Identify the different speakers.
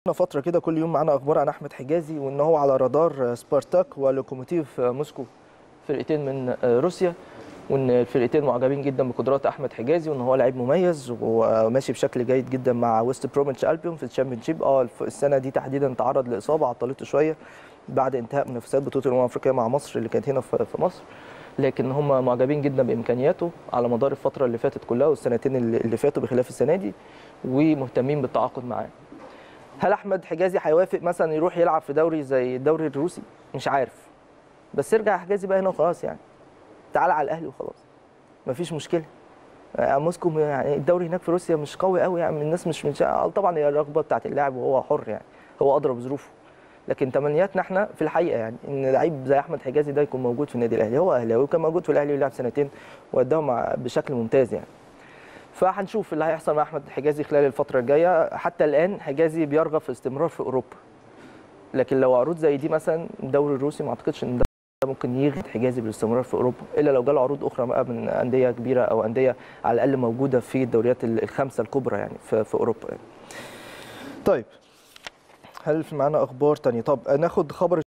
Speaker 1: فترة كده كل يوم معانا أخبار عن أحمد حجازي وإن هو على رادار سبارتاك ولوكوموتيف موسكو فرقتين من روسيا وإن الفرقتين معجبين جدا بقدرات أحمد حجازي وإن هو لعيب مميز وماشي بشكل جيد جدا مع ويست بروميتش ألبيون في الشامبيونشيب اه السنة دي تحديدا تعرض لإصابة عطلته شوية بعد انتهاء منافسات بطولة الأمم الأفريقية مع مصر اللي كانت هنا في مصر لكن هم معجبين جدا بامكانياته على مدار الفتره اللي فاتت كلها والسنتين اللي فاتوا بخلاف السنه دي ومهتمين بالتعاقد معاه هل احمد حجازي هيوافق مثلا يروح يلعب في دوري زي الدوري الروسي مش عارف بس ارجع حجازي بقى هنا وخلاص يعني تعال على الاهلي وخلاص مفيش مشكله موسكو يعني الدوري هناك في روسيا مش قوي قوي يعني الناس مش من طبعا هي الرغبه بتاعت اللاعب وهو حر يعني هو ادرى بظروفه لكن تمنياتنا احنا في الحقيقه يعني ان لعيب زي احمد حجازي ده يكون موجود في النادي الاهلي هو اهلاوي وكان موجود في الاهلي ولعب سنتين واداهم بشكل ممتاز يعني فهنشوف اللي هيحصل مع احمد حجازي خلال الفتره الجايه حتى الان حجازي بيرغب في استمرار في اوروبا لكن لو عروض زي دي مثلا الدوري الروسي ما اعتقدش ان ده ممكن يغري حجازي بالاستمرار في اوروبا الا لو جاله عروض اخرى بقى من انديه كبيره او انديه على الاقل موجوده في الدوريات الخمسه الكبرى يعني في, في اوروبا يعني. طيب هل في معانا اخبار تانية طب ناخد خبر